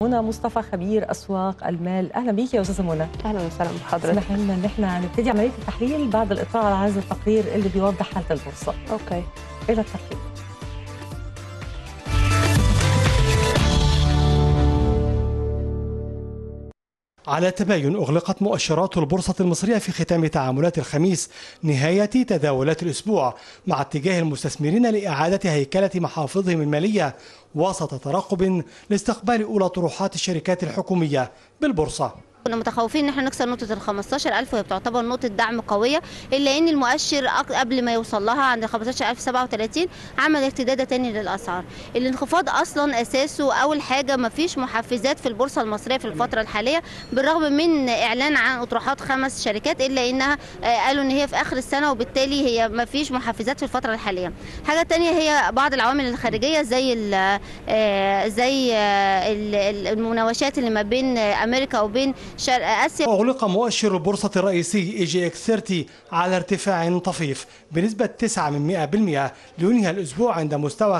منى مصطفى خبير اسواق المال اهلا بيك يا استاذه منى اهلا وسهلا بحضرتك اسمح لنا ان احنا نبتدي عمليه التحليل بعد الاطلاع على هذا التقرير اللي بيوضح حاله البورصه اوكي الى التقرير على تباين أغلقت مؤشرات البورصة المصرية في ختام تعاملات الخميس نهاية تداولات الأسبوع مع اتجاه المستثمرين لإعادة هيكلة محافظهم المالية وسط ترقب لاستقبال أولى طروحات الشركات الحكومية بالبورصة كنا متخوفين ان احنا نكسر نقطه ال 15000 وهي بتعتبر نقطه دعم قويه الا ان المؤشر أق- قبل ما يوصل لها عند 15037 عمل ارتداده تاني للاسعار الانخفاض اصلا اساسه اول حاجه ما فيش محفزات في البورصه المصريه في الفتره الحاليه بالرغم من اعلان عن اطروحات خمس شركات الا انها آه، قالوا ان هي في اخر السنه وبالتالي هي ما فيش محفزات في الفتره الحاليه حاجه تانية هي بعض العوامل الخارجيه زي ال- آه، زي آه، ال- ال- المناوشات اللي ما بين آه، امريكا وبين شرق اسيا أغلق مؤشر البورصة الرئيسي اي جي اكس 30 على ارتفاع طفيف بنسبة 9 من 100% لينهي الأسبوع عند مستوى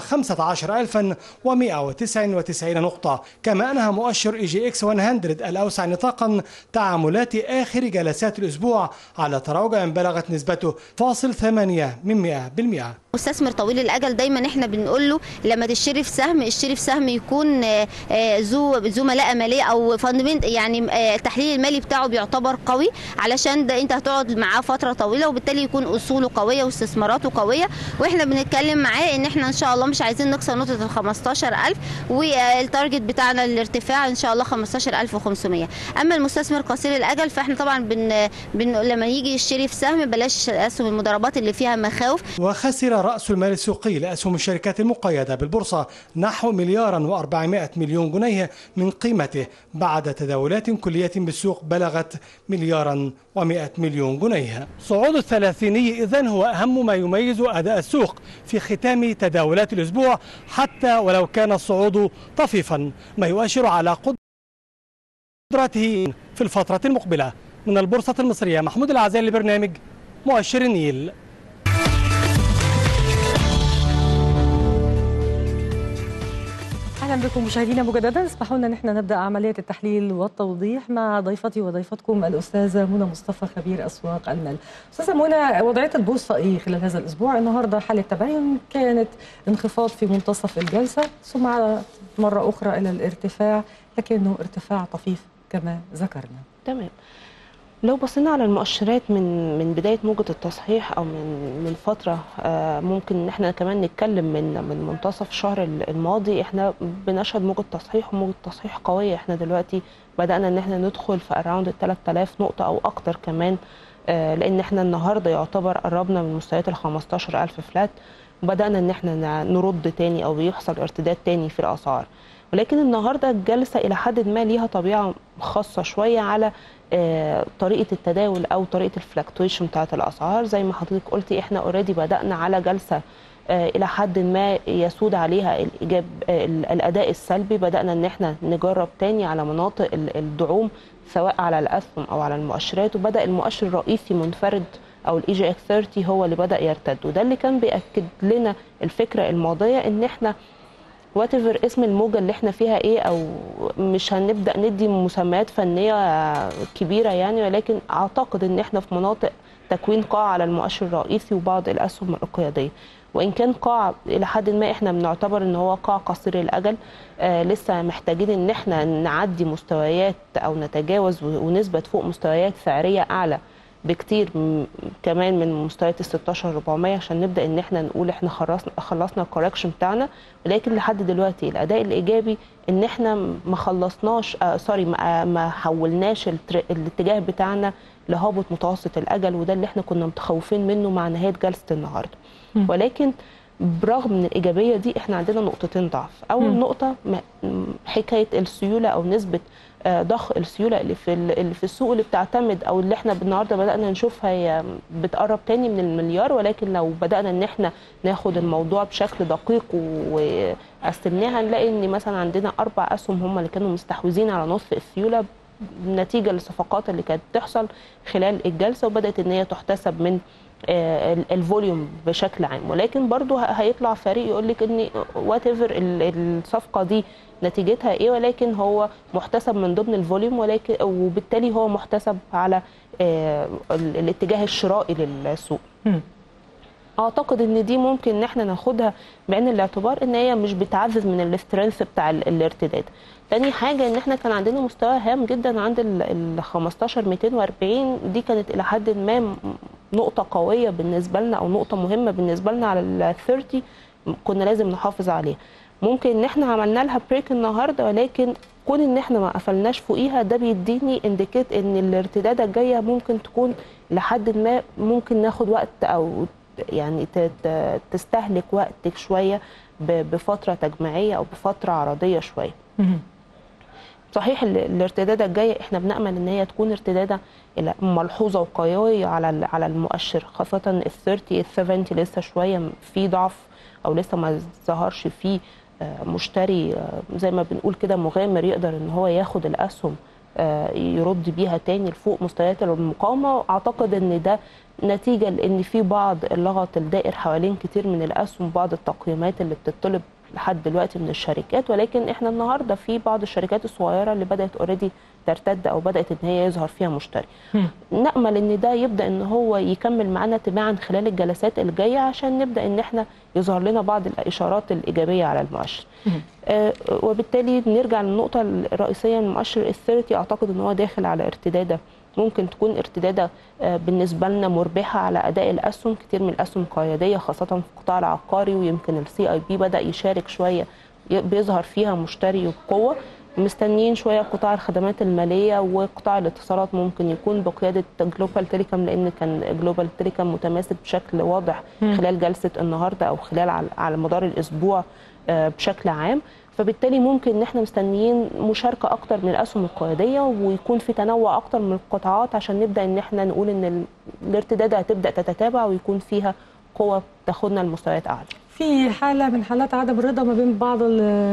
15199 نقطة كما أنهى مؤشر اي جي اكس 100 الأوسع نطاقا تعاملات آخر جلسات الأسبوع على تراجع بلغت نسبته فاصل 8 من 100% مستثمر طويل الاجل دايما احنا بنقول له لما تشتري في سهم اشتري في سهم يكون آه، آه، ذو ذو ملاءه ماليه او فاندمنت يعني آه، التحليل المالي بتاعه بيعتبر قوي علشان ده انت هتقعد معاه فتره طويله وبالتالي يكون اصوله قويه واستثماراته قويه واحنا بنتكلم معاه ان احنا ان شاء الله مش عايزين نكسر نقطه ال 15000 والتارجت بتاعنا الارتفاع ان شاء الله 15500 اما المستثمر قصير الاجل فاحنا طبعا بن, بن لما يجي يشتري في سهم بلاش اسهم المضاربات اللي فيها مخاوف وخسر رأس المال السوقي لأسهم الشركات المقيدة بالبورصة نحو مليارا و400 مليون جنيه من قيمته بعد تداولات كلية بالسوق بلغت مليارا و100 مليون جنيه صعود الثلاثيني إذن هو أهم ما يميز أداء السوق في ختام تداولات الأسبوع حتى ولو كان الصعود طفيفا ما يؤشر على قدرته في الفترة المقبلة من البورصة المصرية محمود العزال لبرنامج مؤشر النيل اهلا بكم مشاهدينا مجددا اسمحوا لنا نحن نبدا عمليه التحليل والتوضيح مع ضيفتي وضيفتكم الاستاذه منى مصطفى خبير اسواق المال. استاذه منى وضعيه البورصه ايه خلال هذا الاسبوع؟ النهارده حاله تباين كانت انخفاض في منتصف الجلسه ثم عادت مره اخرى الى الارتفاع لكنه ارتفاع طفيف كما ذكرنا. تمام لو بصينا على المؤشرات من من بدايه موجه التصحيح او من من فتره آه، ممكن ان احنا كمان نتكلم من من منتصف الشهر الماضي احنا بنشهد موجه تصحيح وموجه تصحيح قويه احنا دلوقتي بدانا ان احنا ندخل في اراوند ال 3000 نقطه او اكتر كمان آه، لان احنا النهارده يعتبر قربنا من مستويات ال 15000 فلات وبدانا ان احنا ن- نرد تاني او يحصل ارتداد تاني في الاسعار ولكن النهارده الجلسه الى حد ما ليها طبيعه خاصه شويه على آه، طريقه التداول او طريقه الفلكتويشن بتاعت الاسعار زي ما حضرتك قلتي احنا اوريدي بدانا على جلسه آه، الى حد ما يسود عليها الايجاب آه، ال- الاداء السلبي بدانا ان احنا نجرب تاني على مناطق ال- الدعوم سواء على الاسهم او على المؤشرات وبدا المؤشر الرئيسي منفرد او الاي جي اكس 30 هو اللي بدا يرتد وده اللي كان بياكد لنا الفكره الماضيه ان احنا وات اسم الموجه اللي احنا فيها ايه او مش هنبدا ندي مسميات فنيه كبيره يعني ولكن اعتقد ان احنا في مناطق تكوين قاع على المؤشر الرئيسي وبعض الاسهم القياديه وان كان قاع الى حد ما احنا بنعتبر ان هو قاع قصير الاجل آه لسه محتاجين ان احنا نعدي مستويات او نتجاوز ونثبت فوق مستويات سعريه اعلى بكتير م- كمان من مستويات ال 16400 عشان نبدا ان احنا نقول احنا خلصنا خلصنا الكوركشن بتاعنا ولكن لحد دلوقتي الاداء الايجابي ان احنا ما خلصناش آه سوري ما, ما حولناش التر- الاتجاه بتاعنا لهابط متوسط الاجل وده اللي احنا كنا متخوفين منه مع نهايه جلسه النهارده مم. ولكن برغم من الايجابيه دي احنا عندنا نقطتين ضعف اول مم. نقطه م- م- حكايه السيوله او نسبه آه، ضخ السيوله اللي في ال- اللي في السوق اللي بتعتمد او اللي احنا النهارده بدانا نشوفها هي بتقرب تاني من المليار ولكن لو بدانا ان احنا ناخد الموضوع بشكل دقيق وقسمناها هنلاقي ان مثلا عندنا اربع اسهم هم اللي كانوا مستحوذين على نصف السيوله نتيجه للصفقات اللي كانت بتحصل خلال الجلسه وبدات ان هي تحتسب من آه، ال- الفوليوم بشكل عام ولكن برضو ه- هيطلع فريق يقول لك ان وات ايفر الصفقه دي نتيجتها ايه ولكن هو محتسب من ضمن الفوليوم ولكن وبالتالي هو محتسب على آه، ال- الاتجاه الشرائي للسوق مم. اعتقد ان دي ممكن ان احنا ناخدها بعين الاعتبار ان هي مش بتعزز من الاسترنث بتاع ال- الارتداد تاني حاجه ان احنا كان عندنا مستوى هام جدا عند ال ال 15 240 دي كانت الى حد ما م- نقطه قويه بالنسبه لنا او نقطه مهمه بالنسبه لنا على ال 30 كنا لازم نحافظ عليها ممكن ان احنا عملنا لها بريك النهارده ولكن كون ان احنا ما قفلناش فوقيها ده بيديني انديكيت ان الارتداده الجايه ممكن تكون لحد ما ممكن ناخد وقت او يعني ت- ت- تستهلك وقتك شويه ب- بفتره تجميعيه او بفتره عرضيه شويه مم. صحيح ال- الارتداده الجايه احنا بنامل ان هي تكون ارتداده إلى ملحوظه وقويه على ال- على المؤشر خاصه ال 30 ال 70 لسه شويه في ضعف او لسه ما ظهرش فيه آه، مشتري آه، زي ما بنقول كده مغامر يقدر ان هو ياخد الاسهم آه، يرد بيها تاني لفوق مستويات المقاومه اعتقد ان ده نتيجه لان في بعض اللغط الدائر حوالين كتير من الاسهم بعض التقييمات اللي بتطلب لحد دلوقتي من الشركات ولكن احنا النهارده في بعض الشركات الصغيره اللي بدات اوريدي ترتد او بدات ان هي يظهر فيها مشتري مم. نامل ان ده يبدا ان هو يكمل معانا تباعا خلال الجلسات الجايه عشان نبدا ان احنا يظهر لنا بعض الاشارات الايجابيه على المؤشر مم. آه، وبالتالي نرجع للنقطه الرئيسيه من المؤشر الثيرتي اعتقد ان هو داخل على ارتداده ممكن تكون ارتداده آه، بالنسبه لنا مربحه على اداء الاسهم كتير من الاسهم قياديه خاصه في القطاع العقاري ويمكن السي اي بي بدا يشارك شويه ي- بيظهر فيها مشتري بقوه مستنيين شويه قطاع الخدمات الماليه وقطاع الاتصالات ممكن يكون بقياده جلوبال تيليكوم لان كان جلوبال تيليكوم متماسك بشكل واضح مم. خلال جلسه النهارده او خلال على- على مدار الاسبوع آه، بشكل عام فبالتالي ممكن ان احنا مستنيين مشاركه اكتر من الاسهم القياديه ويكون في تنوع اكتر من القطاعات عشان نبدا ان احنا نقول ان ال- الارتداد هتبدا تتتابع ويكون فيها قوه تاخدنا لمستويات اعلى في حالة من حالات عدم الرضا ما بين بعض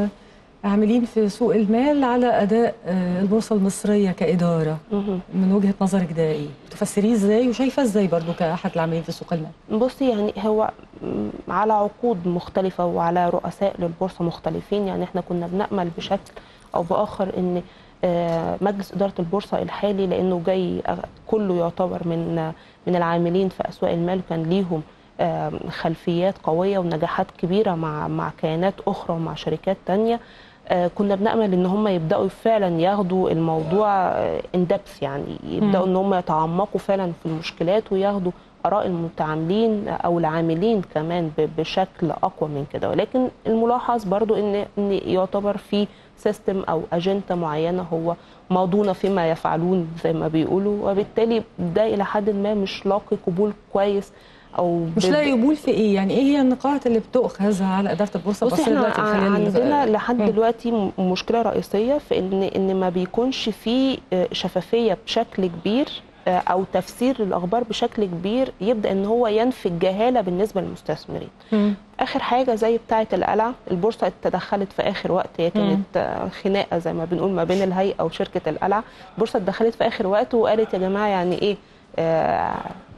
العاملين في سوق المال على أداء آه، البورصة المصرية كإدارة مهم. من وجهة نظرك ده إيه؟ تفسريه إزاي وشايفة إزاي برضو كأحد العاملين في سوق المال؟ بصي يعني هو م- على عقود مختلفة وعلى رؤساء للبورصة مختلفين يعني احنا كنا بنأمل بشكل أو بآخر إن آه، مجلس إدارة البورصة الحالي لأنه جاي أغ- كله يعتبر من من العاملين في أسواق المال وكان ليهم آه، خلفيات قوية ونجاحات كبيرة مع مع كيانات أخرى ومع شركات تانية آه، كنا بنأمل ان هم يبداوا فعلا ياخدوا الموضوع ان دبث يعني يبداوا ان هم يتعمقوا فعلا في المشكلات وياخدوا اراء المتعاملين او العاملين كمان ب- بشكل اقوى من كده ولكن الملاحظ برضو ان ان يعتبر في سيستم او اجنده معينه هو ماضون فيما يفعلون زي ما بيقولوا وبالتالي ده الى حد ما مش لاقي قبول كويس او مش ب- لاقي قبول في إيه؟ يعني إيه هي النقاط اللي بتؤخذ على إدارة البورصة بصي المصرية احنا دلوقتي خلال عندنا لحد مم. دلوقتي م- مشكله رئيسيه في ان ان ما بيكونش في آه، شفافيه بشكل كبير آه، او تفسير للاخبار بشكل كبير يبدا ان هو ينفي الجهاله بالنسبه للمستثمرين مم. اخر حاجه زي بتاعه القلعه البورصه تدخلت في اخر وقت هي كانت آه، خناقه زي ما بنقول ما بين الهيئه وشركه القلعه البورصه اتدخلت في اخر وقت وقالت يا جماعه يعني ايه آه،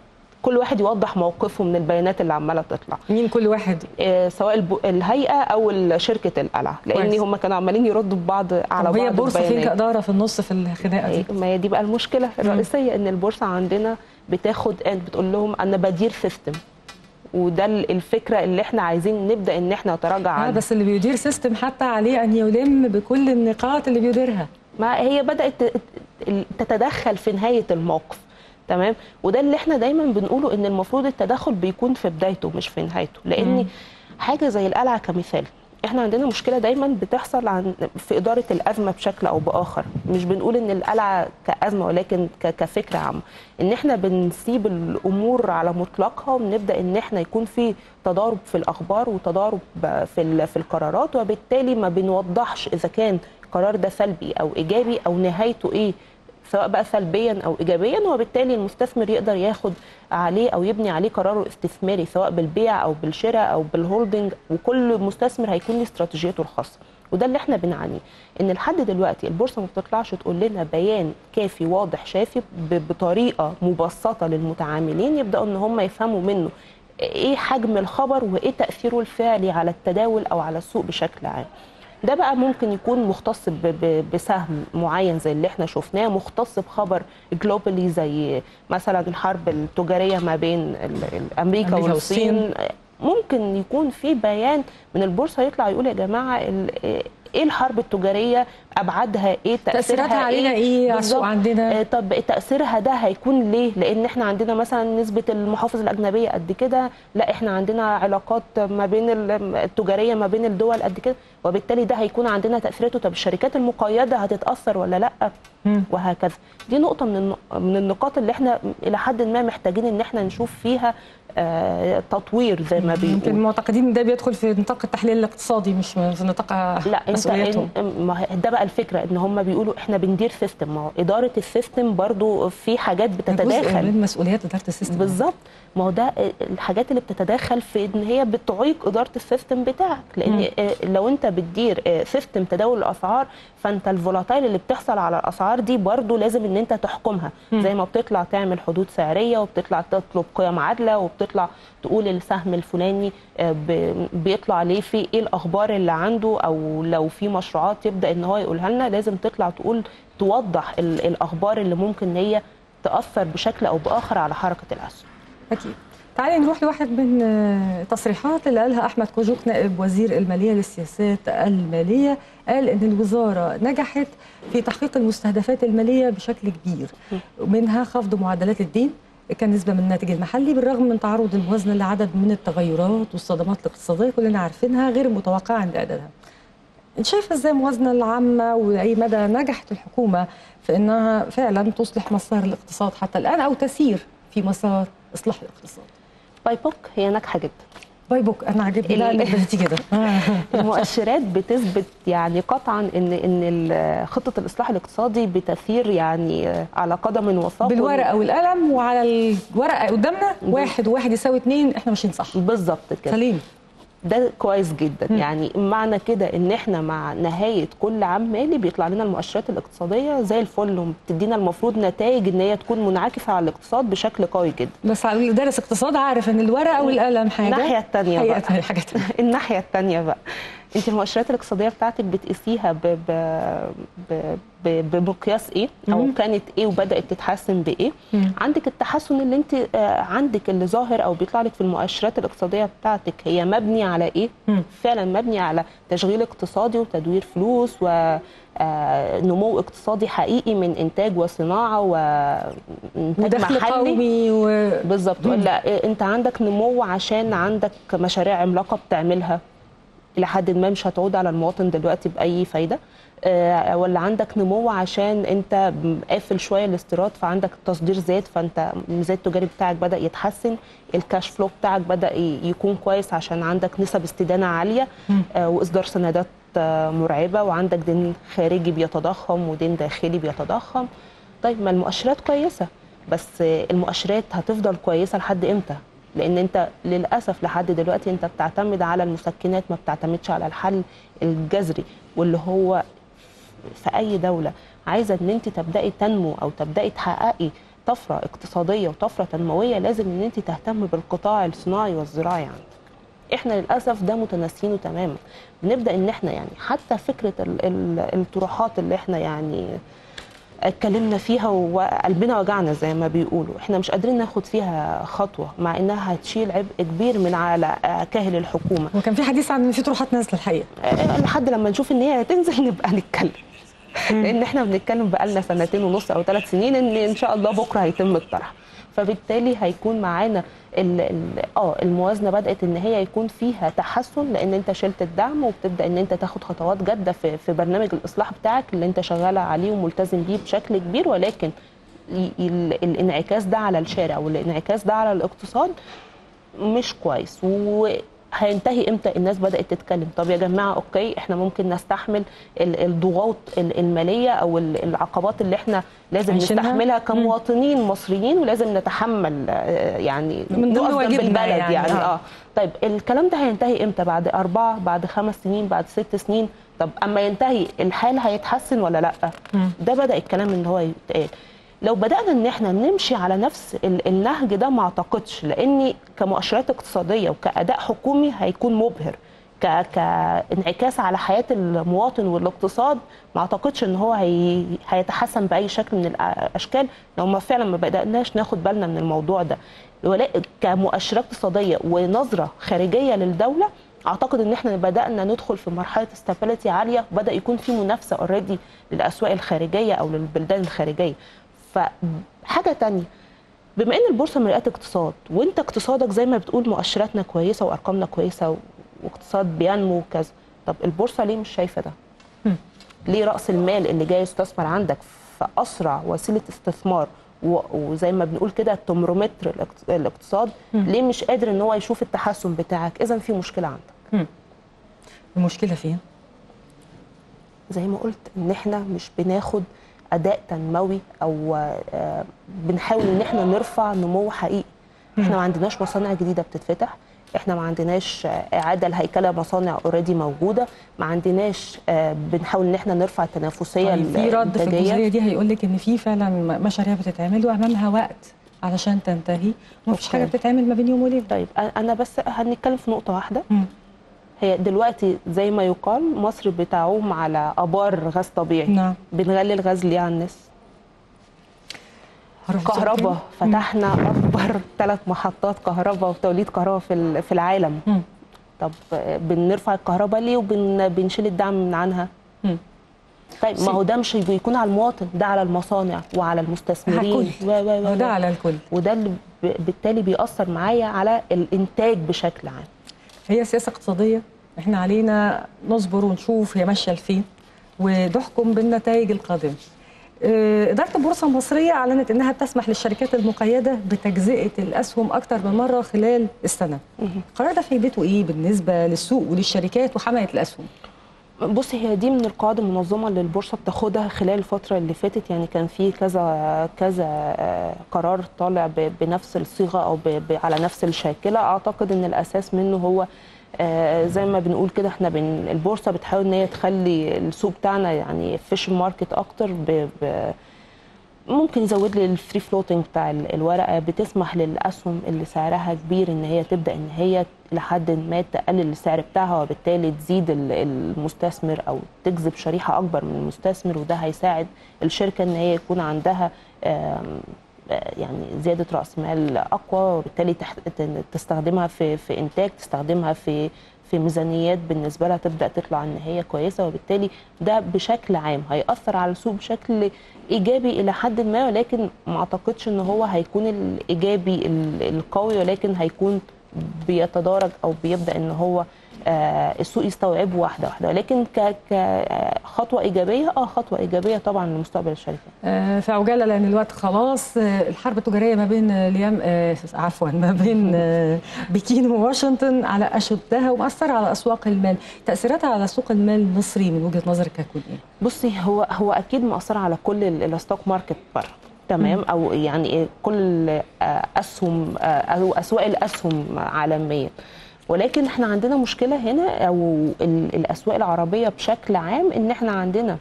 كل واحد يوضح موقفه من البيانات اللي عماله تطلع مين كل واحد؟ آه، سواء الب- الهيئه او ال- شركه القلعه لان كويس. هم كانوا عمالين يردوا ببعض على طب بعض هي البورصة فين البيانات. كإدارة في النص في الخناقة دي؟ ما هي دي بقى المشكله الرئيسيه ان البورصه عندنا بتاخد بتقول لهم انا بدير سيستم وده ال- الفكره اللي احنا عايزين نبدا ان احنا نتراجع آه عنها بس اللي بيدير سيستم حتى عليه أن يلم بكل النقاط اللي بيديرها ما هي بدات ت- ت- تتدخل في نهايه الموقف تمام وده اللي احنا دايما بنقوله ان المفروض التدخل بيكون في بدايته مش في نهايته لان مم. حاجه زي القلعه كمثال احنا عندنا مشكله دايما بتحصل عن في اداره الازمه بشكل او باخر مش بنقول ان القلعه كازمه ولكن ك- كفكره عامه ان احنا بنسيب الامور على مطلقها وبنبدا ان احنا يكون في تضارب في الاخبار وتضارب في ال- في القرارات وبالتالي ما بنوضحش اذا كان القرار ده سلبي او ايجابي او نهايته ايه سواء بقى سلبيا او ايجابيا وبالتالي المستثمر يقدر ياخد عليه او يبني عليه قراره استثماري سواء بالبيع او بالشراء او بالهولدنج وكل مستثمر هيكون له استراتيجيته الخاصه وده اللي احنا بنعانيه ان لحد دلوقتي البورصه ما بتطلعش تقول لنا بيان كافي واضح شافي ب- بطريقه مبسطه للمتعاملين يبداوا ان هم يفهموا منه ايه حجم الخبر وايه تاثيره الفعلي على التداول او على السوق بشكل عام ده بقى ممكن يكون مختص ب- ب- بسهم معين زي اللي احنا شفناه مختص بخبر جلوبالي زي مثلا الحرب التجاريه ما بين ال- ال- امريكا أمريكا والصين ممكن يكون في بيان من البورصه يطلع يقول يا جماعه ال- ايه الحرب التجاريه ابعادها ايه تاثيراتها تاثيرها علينا ايه على السوق بالظبط. عندنا آه، طب تاثيرها ده هيكون ليه لان احنا عندنا مثلا نسبه المحافظ الاجنبيه قد كده لا احنا عندنا علاقات ما بين ال- التجاريه ما بين الدول قد كده وبالتالي ده هيكون عندنا تاثيراته طب الشركات المقيده هتتاثر ولا لا مم. وهكذا دي نقطه من النق- من النقاط اللي احنا الى حد ما محتاجين ان احنا نشوف فيها آه، تطوير زي ما يمكن بيقولوا معتقدين ان ده بيدخل في نطاق التحليل الاقتصادي مش في نطاق لا انت مسؤولياتهم إن- ما هي- ده بقى الفكره ان هم بيقولوا احنا بندير سيستم ما هو اداره السيستم برضو في حاجات جزء بتتداخل من مسؤوليات اداره السيستم بالظبط ما هو ده الحاجات اللي بتتداخل في ان هي بتعيق اداره السيستم بتاعك لان مم. آه، لو انت بتدير آه، سيستم تداول الاسعار فانت الفولاتايل اللي بتحصل على الاسعار دي برضو لازم ان انت تحكمها مم. زي ما بتطلع تعمل حدود سعريه وبتطلع تطلب قيم عادله وبتطلع تقول السهم الفلاني آه، ب- بيطلع ليه في ايه الاخبار اللي عنده او لو في مشروعات يبدا ان هو يقولها لنا لازم تطلع تقول توضح ال- الاخبار اللي ممكن ان هي تاثر بشكل او باخر على حركه الاسهم أكيد تعالي نروح لواحد من آه، التصريحات اللي قالها أحمد كوجوك نائب وزير المالية للسياسات المالية قال إن الوزارة نجحت في تحقيق المستهدفات المالية بشكل كبير ومنها خفض معدلات الدين كنسبة من الناتج المحلي بالرغم من تعرض الموازنة لعدد من التغيرات والصدمات الاقتصادية كلنا عارفينها غير متوقعة عند إعدادها انت شايفه ازاي الموازنه العامه واي مدى نجحت الحكومه في انها فعلا تصلح مسار الاقتصاد حتى الان او تسير في مسار اصلاح الاقتصاد باي بوك هي ناجحه جدا باي بوك انا عاجبني لا ال- انك بديتي كده المؤشرات بتثبت يعني قطعا ان ان ال- خطه الاصلاح الاقتصادي بتسير يعني على قدم وساق بالورقه والقلم وعلى الورقه قدامنا واحد وواحد يساوي اتنين احنا ماشيين صح بالظبط كده سليم ده كويس جدا مم. يعني معنى كده ان احنا مع نهايه كل عام مالي بيطلع لنا المؤشرات الاقتصاديه زي الفل وبتدينا المفروض نتائج ان هي تكون منعكسه على الاقتصاد بشكل قوي جدا بس على اللي دارس اقتصاد عارف ان الورقه والقلم حاجه الناحيه الثانيه حقيقة بقى تانية، حاجه تانية. الناحيه الثانيه بقى انت المؤشرات الاقتصاديه بتاعتك بتقيسيها ب... ب... ب... ب... بمقياس ايه او مم. كانت ايه وبدات تتحسن بايه مم. عندك التحسن اللي انت آه، عندك اللي ظاهر او بيطلع لك في المؤشرات الاقتصاديه بتاعتك هي مبني على ايه مم. فعلا مبني على تشغيل اقتصادي وتدوير فلوس ونمو اقتصادي حقيقي من انتاج وصناعه وانتاج ودخل محلي قومي و... بالظبط مم. ولا إيه، انت عندك نمو عشان عندك مشاريع عملاقه بتعملها الى حد ما مش هتعود على المواطن دلوقتي باي فايده آه، ولا عندك نمو عشان انت قافل شويه الاستيراد فعندك التصدير زاد فانت الميزان التجاري بتاعك بدا يتحسن الكاش فلو بتاعك بدا ي- يكون كويس عشان عندك نسب استدانه عاليه مم. آه، واصدار سندات آه، مرعبه وعندك دين خارجي بيتضخم ودين داخلي بيتضخم طيب ما المؤشرات كويسه بس آه، المؤشرات هتفضل كويسه لحد امتى لان انت للاسف لحد دلوقتي انت بتعتمد على المسكنات ما بتعتمدش على الحل الجذري واللي هو في اي دوله عايزه ان انت تبداي تنمو او تبداي تحققي طفره اقتصاديه وطفره تنمويه لازم ان انت تهتم بالقطاع الصناعي والزراعي عندك احنا للاسف ده متناسيينه تماما بنبدا ان احنا يعني حتى فكره ال- ال- الطروحات اللي احنا يعني اتكلمنا فيها وقلبنا وجعنا زي ما بيقولوا احنا مش قادرين ناخد فيها خطوه مع انها هتشيل عبء كبير من على كاهل الحكومه وكان في حديث عن ان في طروحات نازله الحقيقه آه، لحد لما نشوف ان هي هتنزل نبقى نتكلم لان احنا بنتكلم بقالنا سنتين ونص او ثلاث سنين ان ان شاء الله بكره هيتم الطرح فبالتالي هيكون معانا ال- ال- اه الموازنه بدات ان هي يكون فيها تحسن لان انت شلت الدعم وبتبدا ان انت تاخد خطوات جاده في في برنامج الاصلاح بتاعك اللي انت شغاله عليه وملتزم بيه بشكل كبير ولكن ي- ال- الانعكاس ده على الشارع والانعكاس ده على الاقتصاد مش كويس وهينتهي امتى الناس بدات تتكلم طب يا جماعه اوكي احنا ممكن نستحمل ال- الضغوط ال- الماليه او ال- العقبات اللي احنا لازم عايشينها؟ نستحملها كمواطنين مصريين ولازم نتحمل آه، يعني من ضمن نقف جنب واجبنا البلد يعني، يعني, آه. اه طيب الكلام ده هينتهي امتى بعد اربعه بعد خمس سنين بعد ست سنين طب اما ينتهي الحال هيتحسن ولا لا مم. ده بدا الكلام ان هو يتقال لو بدانا ان احنا نمشي على نفس ال- النهج ده ما اعتقدش لاني كمؤشرات اقتصاديه وكاداء حكومي هيكون مبهر ك- كانعكاس على حياه المواطن والاقتصاد ما اعتقدش ان هو هي هيتحسن باي شكل من الاشكال لو ما فعلا ما بداناش ناخد بالنا من الموضوع ده ولا- كمؤشرات اقتصاديه ونظره خارجيه للدوله اعتقد ان احنا بدانا ندخل في مرحله استابيليتي عاليه بدا يكون في منافسه اوريدي للاسواق الخارجيه او للبلدان الخارجيه فحاجه تانية بما ان البورصه مرآة اقتصاد وانت اقتصادك زي ما بتقول مؤشراتنا كويسه وارقامنا كويسه و- واقتصاد بينمو وكذا طب البورصه ليه مش شايفه ده هم. ليه راس المال اللي جاي يستثمر عندك في اسرع وسيله استثمار و- وزي ما بنقول كده التمرومتر الاقت- الاقتصاد ليه مش قادر ان هو يشوف التحسن بتاعك اذا في مشكله عندك المشكله فين؟ زي ما قلت ان احنا مش بناخد اداء تنموي او آه، بنحاول ان احنا نرفع نمو حقيقي احنا ما عندناش مصانع جديده بتتفتح احنا ما عندناش آه، اعاده لهيكله مصانع اوريدي موجوده ما عندناش آه، بنحاول ان احنا نرفع التنافسيه طيب في رد في الإنتاجية. الجزئيه دي هيقول لك ان في فعلا م- مشاريع بتتعمل وامامها وقت علشان تنتهي ومفيش أوكي. حاجه بتتعمل ما بين يوم وليله طيب أنا- انا بس هنتكلم في نقطه واحده مم. هي دلوقتي زي ما يقال مصر بتعوم على ابار غاز طبيعي نعم بنغلي الغاز ليه على الناس هروح كهرباء مم. فتحنا اكبر ثلاث محطات كهرباء وتوليد كهرباء في ال- في العالم مم. طب آه، بنرفع الكهرباء ليه وبنشيل الدعم من عنها مم. طيب ما هو ده مش بيكون على المواطن ده على المصانع وعلى المستثمرين الكل. و و و وده و. على الكل وده اللي ب- بالتالي بيأثر معايا على الانتاج بشكل عام هي سياسه اقتصاديه احنا علينا نصبر ونشوف هي ماشيه لفين ونحكم بالنتائج القادمه آه، إدارة البورصة المصرية أعلنت أنها بتسمح للشركات المقيدة بتجزئة الأسهم أكثر من مرة خلال السنة. القرار ده فايدته إيه بالنسبة للسوق وللشركات وحماية الأسهم؟ بصي هي دي من القواعد المنظمه اللي البورصه بتاخدها خلال الفتره اللي فاتت يعني كان في كذا كذا آه، قرار طالع ب- بنفس الصيغه او ب- ب- على نفس الشاكله اعتقد ان الاساس منه هو آه، زي ما بنقول كده احنا بن البورصه بتحاول ان هي تخلي السوق بتاعنا يعني فيش ماركت اكتر ب ب ممكن يزود لي الفري فلوتنج بتاع ال- الورقه بتسمح للاسهم اللي سعرها كبير ان هي تبدا ان هي لحد ما تقلل السعر بتاعها وبالتالي تزيد ال- المستثمر او تجذب شريحه اكبر من المستثمر وده هيساعد الشركه ان هي يكون عندها آم، آه، يعني زياده راس مال اقوى وبالتالي تح- ت- تستخدمها في في انتاج تستخدمها في في ميزانيات بالنسبه لها تبدا تطلع ان هي كويسه وبالتالي ده بشكل عام هياثر على السوق بشكل ايجابي الى حد ما ولكن ما اعتقدش ان هو هيكون الايجابي ال- القوي ولكن هيكون بيتدارج او بيبدا ان هو آه، السوق يستوعبه واحده واحده ولكن ك- كخطوه ايجابيه اه خطوه ايجابيه طبعا لمستقبل الشركه آه، في عجاله لان الوقت خلاص آه، الحرب التجاريه ما بين آه، اليم آه، عفوا ما بين آه، بكين وواشنطن على اشدها ومأثره على اسواق المال تاثيراتها على سوق المال المصري من وجهه نظرك هتكون ايه؟ بصي هو هو اكيد مأثر على كل ال- الستوك ماركت بره تمام او يعني إيه، كل آه، اسهم آه، او اسواق الاسهم عالميا ولكن احنا عندنا مشكله هنا او ال- الاسواق العربيه بشكل عام ان احنا عندنا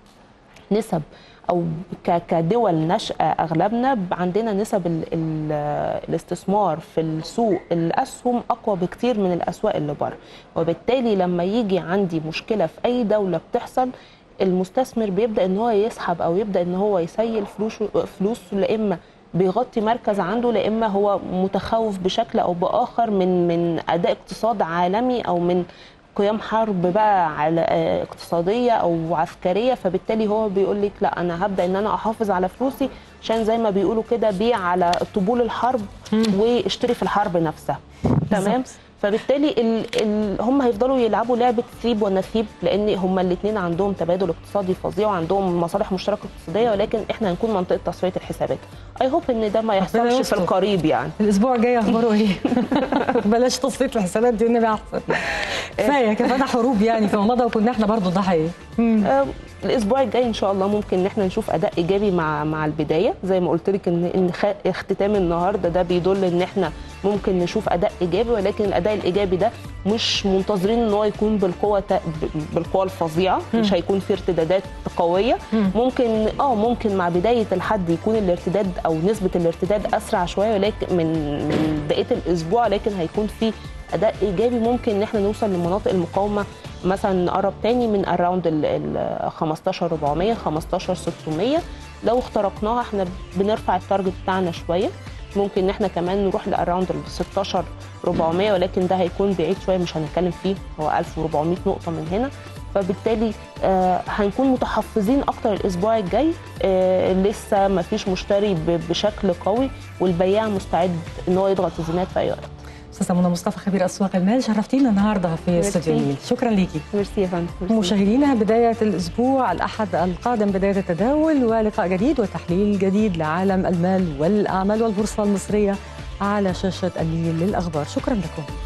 نسب او ك- كدول ناشئه اغلبنا ب- عندنا نسب ال ال الاستثمار في السوق الاسهم اقوى بكتير من الاسواق اللي بره وبالتالي لما يجي عندي مشكله في اي دوله بتحصل المستثمر بيبدا ان هو يسحب او يبدا ان هو يسيل فلوسه فلوسه لا اما بيغطي مركز عنده لا اما هو متخوف بشكل او باخر من من اداء اقتصاد عالمي او من قيام حرب بقى على آه، اقتصاديه او عسكريه فبالتالي هو بيقول لك لا انا هبدا ان انا احافظ على فلوسي عشان زي ما بيقولوا كده بيع على طبول الحرب واشتري في الحرب نفسها تمام بالظبط. فبالتالي ال ال هم هيفضلوا يلعبوا لعبه سيب ونسيب لان هم الاثنين عندهم تبادل اقتصادي فظيع وعندهم مصالح مشتركه اقتصاديه ولكن احنا هنكون منطقه تصفيه الحسابات اي هوب ان ده ما يحصلش في يستر. القريب يعني الاسبوع الجاي اخباره ايه؟ بلاش تصفيه الحسابات دي والنبي احسن كفايه كفانا حروب يعني فما مضى وكنا احنا برضه ضحيه آه، الاسبوع الجاي ان شاء الله ممكن ان احنا نشوف اداء ايجابي مع مع البدايه زي ما قلت لك ان ان خ- اختتام النهارده ده بيدل ان احنا ممكن نشوف اداء ايجابي ولكن الاداء الايجابي ده مش منتظرين ان هو يكون بالقوه تا- ب- بالقوه الفظيعه مش هيكون في ارتدادات قويه ممكن اه ممكن مع بدايه الحد يكون الارتداد او نسبه الارتداد اسرع شويه ولكن من من بقيه الاسبوع لكن هيكون في اداء ايجابي ممكن ان احنا نوصل لمناطق المقاومه مثلا نقرب تاني من اراوند ال 15400 15600 لو اخترقناها احنا بنرفع التارجت بتاعنا شويه ممكن ان احنا كمان نروح لاراوند ال 16400 ولكن ده هيكون بعيد شويه مش هنتكلم فيه هو 1400 نقطه من هنا فبالتالي آه هنكون متحفظين اكتر الاسبوع الجاي آه لسه ما فيش مشتري ب- بشكل قوي والبياع مستعد ان هو يضغط الزينات في اي وقت استاذه منى مصطفى خبير اسواق المال شرفتينا النهارده في ميرسي. استوديو النيل شكرا ليكي ميرسي يا فندم ميرسي. مشاهدينا بداية الأسبوع الأحد القادم بداية التداول ولقاء جديد وتحليل جديد لعالم المال والأعمال والبورصة المصرية على شاشة النيل للأخبار شكرا لكم